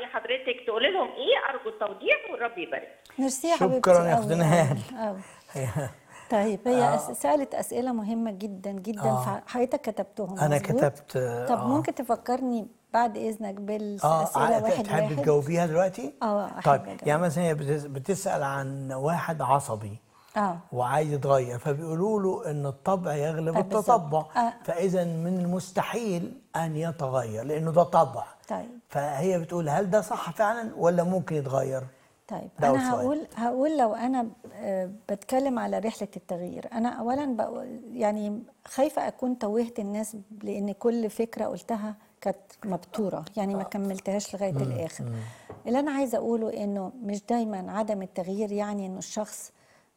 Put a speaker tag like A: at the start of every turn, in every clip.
A: حضرتك تقولي لهم ايه ارجو التوضيح والرب يبارك
B: ميرسي يا
C: شكراً
B: حبيبتي
C: يا
B: أوي
C: أخت نهال.
B: أوي أوي. طيب هي
C: آه.
B: أس- سألت أسئلة مهمة جدا جدا
C: آه.
B: فحضرتك كتبتهم
C: أنا
B: مظبوط؟
C: كتبت، آه،
B: طب
C: آه.
B: ممكن تفكرني بعد إذنك
C: اه
B: بالأسئلة
C: ع-
B: واحد
C: تحب
B: واحد
C: تجاوبيها دلوقتي؟
B: اه أحب
C: طيب
B: أجاوب.
C: يعني مثلا هي بتس- بتسأل عن واحد عصبي
B: اه
C: وعايز يتغير فبيقولوا له ان الطبع يغلب
B: آه، بالظبط.
C: التطبع
B: آه.
C: فاذا من المستحيل ان يتغير لانه ده طبع
B: طيب
C: فهي بتقول هل ده صح فعلا ولا ممكن يتغير؟
B: طيب
C: ده أول
B: انا
C: سؤال.
B: هقول هقول لو انا آه، بتكلم على رحله التغيير انا اولا بقول يعني خايفه اكون توهت الناس لان كل فكره قلتها كانت مبتوره يعني ما كملتهاش لغايه الاخر اللي انا عايزه اقوله انه مش دايما عدم التغيير يعني انه الشخص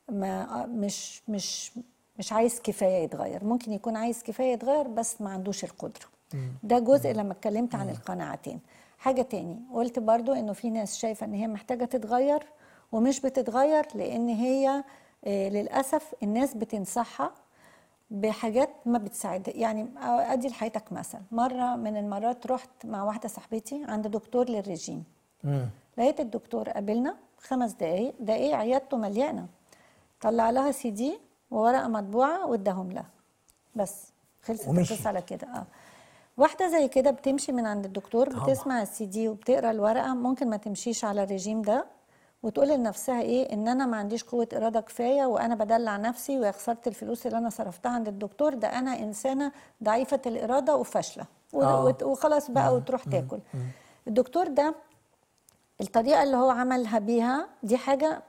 B: ما مش مش مش عايز كفايه يتغير ممكن يكون عايز كفايه يتغير بس ما عندوش القدره ده جزء لما اتكلمت عن القناعتين حاجه تاني قلت برضو انه في ناس شايفه ان هي محتاجه تتغير ومش بتتغير لان هي آه، للاسف الناس بتنصحها بحاجات ما بتساعد يعني ادي لحياتك مثل مره من المرات رحت مع واحده صاحبتي عند دكتور للرجيم
C: مم.
B: لقيت الدكتور قابلنا خمس دقايق دقايق عيادته مليانه طلع لها سي دي وورقه مطبوعه واداهم لها بس خلصت
C: ومشي.
B: القصه على كده اه واحده زي كده بتمشي من عند الدكتور
C: طبعا.
B: بتسمع السي دي وبتقرا الورقه ممكن ما تمشيش على الرجيم ده وتقول لنفسها ايه ان انا ما عنديش قوه اراده كفايه وانا بدلع نفسي ويا خساره الفلوس اللي انا صرفتها عند الدكتور ده انا انسانه ضعيفه الاراده وفاشله و-
C: آه.
B: وت- وخلاص بقى وتروح تاكل الدكتور ده الطريقه اللي هو عملها بيها دي حاجه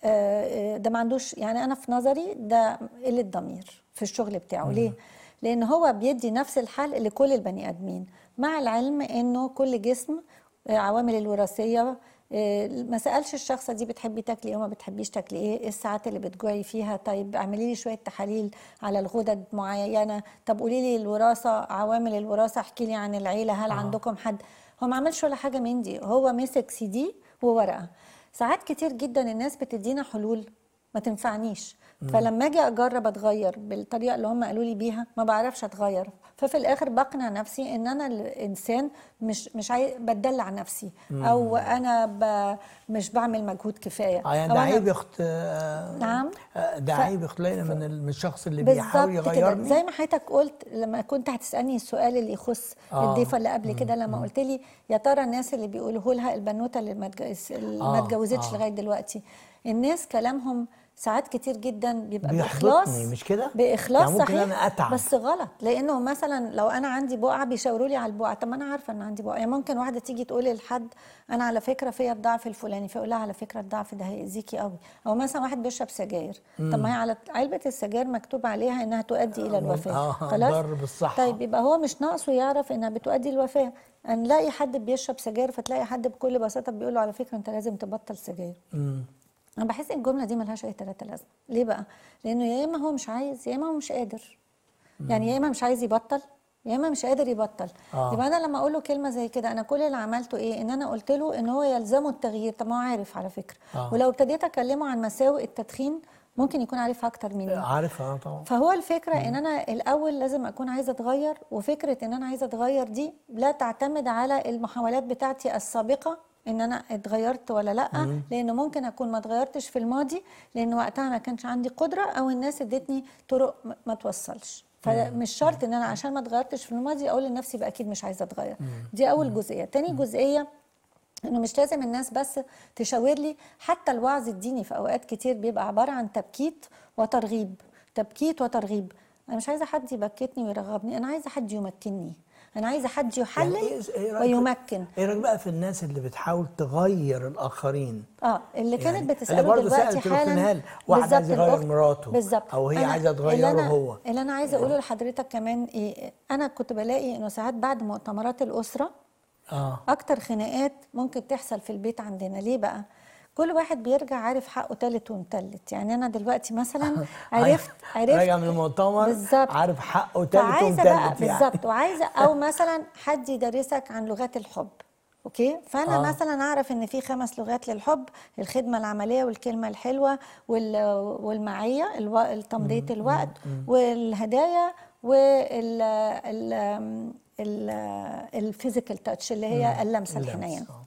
B: آه، آه، ده ما عندوش يعني انا في نظري ده قله ضمير في الشغل بتاعه ليه لان هو بيدي نفس الحل لكل البني ادمين مع العلم انه كل جسم آه، عوامل الوراثيه آه، ما سالش الشخصه دي بتحبي تاكلي ايه وما بتحبيش تاكلي ايه ايه الساعات اللي بتجوعي فيها طيب اعملي لي شويه تحاليل على الغدد معينه طب قولي لي الوراثه عوامل الوراثه احكي لي عن العيله هل آه. عندكم حد هو ما عملش ولا حاجه من دي هو مسك سي دي وورقه ساعات كتير جدا الناس بتدينا حلول ما تنفعنيش فلما اجي اجرب اتغير بالطريقه اللي هم قالوا لي بيها ما بعرفش اتغير ففي الاخر بقنع نفسي ان انا الانسان مش مش عاي... بتدلع نفسي او انا ب... مش بعمل مجهود كفايه
C: اه يعني
B: أو
C: ده
B: أنا-
C: عيب يا اخت آه،
B: نعم.
C: آه، ده
B: ف-
C: عيب يا اخت ليلى من ال- من الشخص اللي بيحاول
B: بالظبط كده
C: يغيرني
B: زي ما حضرتك قلت لما كنت هتسالني السؤال اللي يخص
C: آه.
B: الضيفه اللي قبل كده لما قلت لي يا ترى الناس اللي بيقولوا لها البنوته اللي ما اتجوز- اللي ما
C: آه،
B: اتجوزتش
C: آه.
B: لغايه دلوقتي الناس كلامهم ساعات كتير جدا بيبقى باخلاص
C: بيحبطني مش كده؟
B: باخلاص
C: يعني ممكن
B: صحيح
C: أنا أتعب.
B: بس غلط لانه مثلا لو انا عندي بقعه بيشاوروا لي على البقعه طب ما انا عارفه ان عندي بقعه يعني ممكن واحده تيجي تقول لحد انا على فكره فيا الضعف الفلاني فيقول لها على فكره الضعف ده هيأذيكي قوي او مثلا واحد بيشرب سجاير طب ما هي على علبه السجاير مكتوب عليها انها تؤدي الى الوفاه
C: آه،
B: خلاص
C: ضر بالصحة.
B: طيب يبقى هو مش ناقصه يعرف انها بتؤدي الوفاه نلاقي حد بيشرب سجاير فتلاقي حد بكل بساطه بيقول له على فكره انت لازم تبطل سجاير
C: مم.
B: انا بحس ان الجمله دي ملهاش اي ثلاثه لازمه ليه بقى لانه يا اما هو مش عايز يا اما هو مش قادر يعني يا اما مش عايز يبطل يا اما مش قادر يبطل
C: آه.
B: يبقى انا لما اقول له كلمه زي كده انا كل اللي عملته ايه ان انا قلت له ان هو يلزمه التغيير طب ما هو عارف على فكره
C: آه.
B: ولو ابتديت اكلمه عن مساوئ التدخين ممكن يكون عارفها اكتر مني
C: عارف اه طبعا
B: فهو الفكرة ان انا الاول لازم اكون عايزة اتغير وفكرة ان انا عايزة اتغير دي لا تعتمد على المحاولات بتاعتي السابقة ان انا اتغيرت ولا لا لان ممكن اكون ما اتغيرتش في الماضي لان وقتها ما كانش عندي قدرة او الناس ادتني طرق م- ما توصلش فمش شرط ان انا عشان ما اتغيرتش في الماضي اقول لنفسي بقى اكيد مش عايزة اتغير دي اول جزئية تاني جزئية انه مش لازم الناس بس تشاور لي حتى الوعظ الديني في اوقات كتير بيبقى عباره عن تبكيت وترغيب تبكيت وترغيب انا مش عايزه حد يبكتني ويرغبني انا عايزه حد يمكنني انا عايزه حد يحلل
C: يعني إيه- إيه رأيك-
B: ويمكن
C: ايه رايك بقى في الناس اللي بتحاول تغير الاخرين
B: اه اللي كانت
C: يعني
B: بتساله
C: أنا برضو
B: دلوقتي
C: سألت الأخت
B: حالا
C: نهال، واحد
B: بالظبط
C: عايز يغير
B: الأخت-
C: مراته،
B: بالظبط
C: أو هي
B: أنا-
C: عايزة
B: اللي
C: تغيره
B: أنا-
C: هو.
B: اللي انا عايزه اقوله لحضرتك كمان ايه انا كنت بلاقي انه ساعات بعد مؤتمرات الاسره
C: اه
B: اكتر خناقات ممكن تحصل في البيت عندنا ليه بقى كل واحد بيرجع عارف حقه تالت ومتلت يعني انا دلوقتي مثلا عرفت عرفت
C: راجع من المؤتمر
B: بالظبط
C: عارف حقه تالت
B: فعايزه بقى
C: ومتلت يعني
B: بالظبط وعايزه او مثلا حد يدرسك عن لغات الحب اوكي فانا
C: آه.
B: آه. مثلا اعرف ان في خمس لغات للحب الخدمه العمليه والكلمه الحلوه وال- والمعيه الو... تمضيه الوقت والهدايا وال ال... ال... الفيزيكال تاتش اللي هي اللمسه
C: اللمس،
B: الحنيه
C: آه.